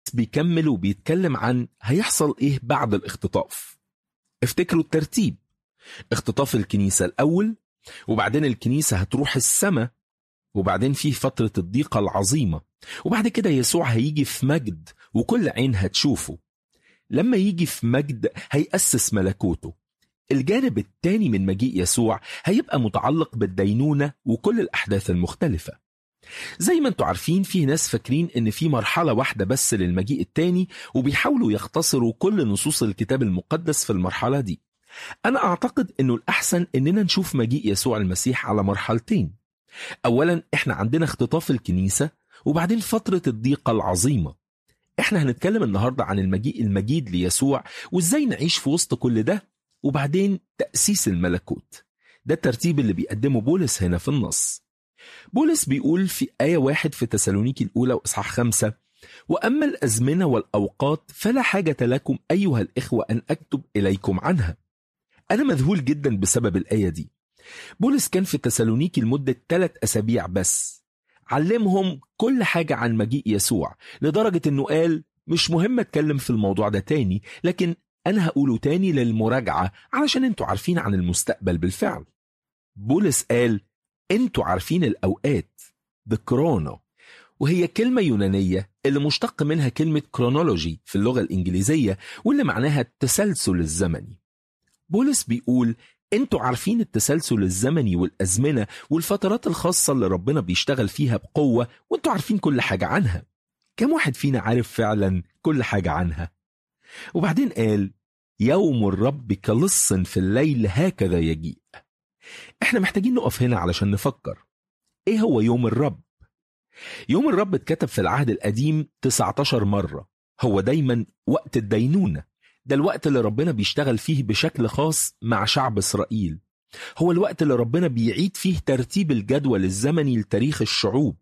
بيكمل وبيتكلم عن هيحصل ايه بعد الاختطاف افتكروا الترتيب اختطاف الكنيسة الأول وبعدين الكنيسة هتروح السماء وبعدين في فترة الضيقة العظيمة وبعد كده يسوع هيجي في مجد وكل عين هتشوفه لما يجي في مجد هيأسس ملكوته الجانب الثاني من مجيء يسوع هيبقى متعلق بالدينونة وكل الأحداث المختلفة زي ما انتوا عارفين في ناس فاكرين ان في مرحلة واحدة بس للمجيء التاني وبيحاولوا يختصروا كل نصوص الكتاب المقدس في المرحلة دي انا اعتقد انه الاحسن اننا نشوف مجيء يسوع المسيح على مرحلتين اولا احنا عندنا اختطاف الكنيسة وبعدين فترة الضيقة العظيمة احنا هنتكلم النهاردة عن المجيء المجيد ليسوع وازاي نعيش في وسط كل ده وبعدين تأسيس الملكوت ده الترتيب اللي بيقدمه بولس هنا في النص بولس بيقول في آية واحد في تسالونيكي الأولى وإصحاح خمسة وأما الأزمنة والأوقات فلا حاجة لكم أيها الإخوة أن أكتب إليكم عنها أنا مذهول جدا بسبب الآية دي بولس كان في تسالونيكي لمدة ثلاث أسابيع بس علمهم كل حاجة عن مجيء يسوع لدرجة أنه قال مش مهم أتكلم في الموضوع ده تاني لكن أنا هقوله تاني للمراجعة علشان أنتوا عارفين عن المستقبل بالفعل بولس قال أنتوا عارفين الأوقات بكرونا وهي كلمة يونانية اللي مشتق منها كلمة كرونولوجي في اللغة الإنجليزية واللي معناها التسلسل الزمني بولس بيقول انتوا عارفين التسلسل الزمني والأزمنة والفترات الخاصة اللي ربنا بيشتغل فيها بقوة وانتوا عارفين كل حاجة عنها كم واحد فينا عارف فعلا كل حاجة عنها وبعدين قال يوم الرب كلص في الليل هكذا يجيء احنا محتاجين نقف هنا علشان نفكر ايه هو يوم الرب يوم الرب اتكتب في العهد القديم 19 مرة هو دايما وقت الدينونة ده الوقت اللي ربنا بيشتغل فيه بشكل خاص مع شعب إسرائيل هو الوقت اللي ربنا بيعيد فيه ترتيب الجدول الزمني لتاريخ الشعوب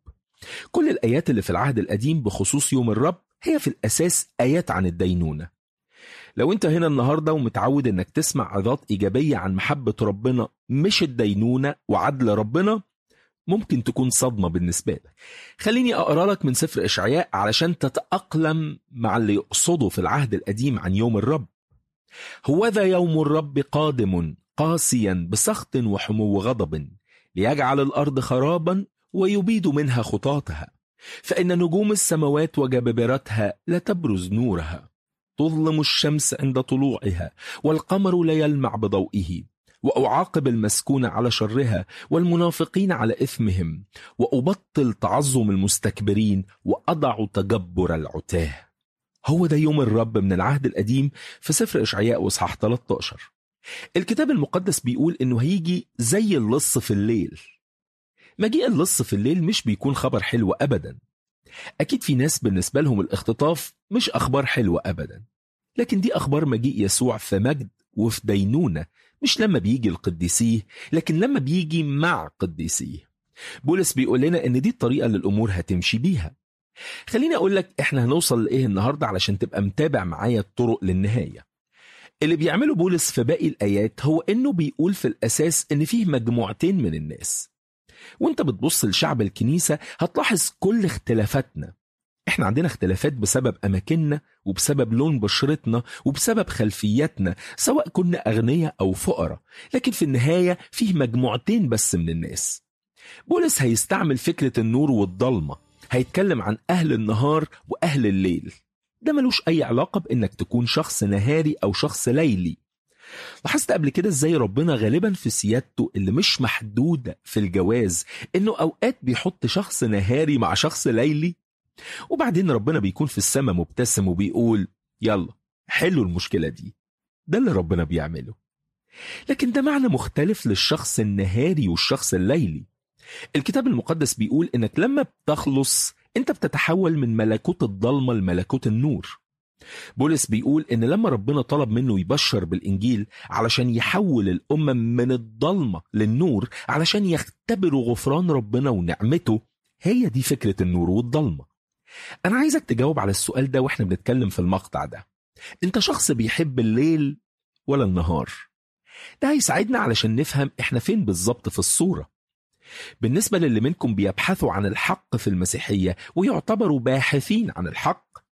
كل الآيات اللي في العهد القديم بخصوص يوم الرب هي في الأساس آيات عن الدينونة لو انت هنا النهاردة ومتعود انك تسمع عظات إيجابية عن محبة ربنا مش الدينونة وعدل ربنا ممكن تكون صدمة بالنسبة لك خليني أقرأ لك من سفر إشعياء علشان تتأقلم مع اللي يقصده في العهد القديم عن يوم الرب هوذا يوم الرب قادم قاسيا بسخط وحمو غضب ليجعل الأرض خرابا ويبيد منها خطاطها فإن نجوم السماوات وجبابرتها لا تبرز نورها تظلم الشمس عند طلوعها والقمر لا يلمع بضوئه وأعاقب المسكون على شرها والمنافقين على إثمهم وأبطل تعظم المستكبرين وأضع تجبر العتاه هو ده يوم الرب من العهد القديم في سفر إشعياء وإصحاح 13 الكتاب المقدس بيقول إنه هيجي زي اللص في الليل مجيء اللص في الليل مش بيكون خبر حلو أبدا أكيد في ناس بالنسبة لهم الاختطاف مش أخبار حلوة أبدا لكن دي أخبار مجيء يسوع في مجد وفي دينونة مش لما بيجي القديسيه لكن لما بيجي مع قديسيه بولس بيقول لنا ان دي الطريقة اللي الامور هتمشي بيها خليني اقول لك احنا هنوصل لايه النهاردة علشان تبقى متابع معايا الطرق للنهاية اللي بيعمله بولس في باقي الايات هو انه بيقول في الاساس ان فيه مجموعتين من الناس وانت بتبص لشعب الكنيسة هتلاحظ كل اختلافاتنا احنا عندنا اختلافات بسبب اماكننا وبسبب لون بشرتنا وبسبب خلفياتنا سواء كنا اغنياء او فقراء لكن في النهايه فيه مجموعتين بس من الناس بولس هيستعمل فكره النور والضلمه هيتكلم عن اهل النهار واهل الليل ده ملوش اي علاقه بانك تكون شخص نهاري او شخص ليلي لاحظت قبل كده ازاي ربنا غالبا في سيادته اللي مش محدوده في الجواز انه اوقات بيحط شخص نهاري مع شخص ليلي وبعدين ربنا بيكون في السماء مبتسم وبيقول يلا حلوا المشكلة دي ده اللي ربنا بيعمله لكن ده معنى مختلف للشخص النهاري والشخص الليلي الكتاب المقدس بيقول انك لما بتخلص انت بتتحول من ملكوت الضلمة لملكوت النور بولس بيقول ان لما ربنا طلب منه يبشر بالانجيل علشان يحول الامم من الضلمة للنور علشان يختبروا غفران ربنا ونعمته هي دي فكرة النور والضلمة أنا عايزك تجاوب على السؤال ده وإحنا بنتكلم في المقطع ده أنت شخص بيحب الليل ولا النهار؟ ده هيساعدنا علشان نفهم إحنا فين بالظبط في الصورة بالنسبة للي منكم بيبحثوا عن الحق في المسيحية ويعتبروا باحثين عن الحق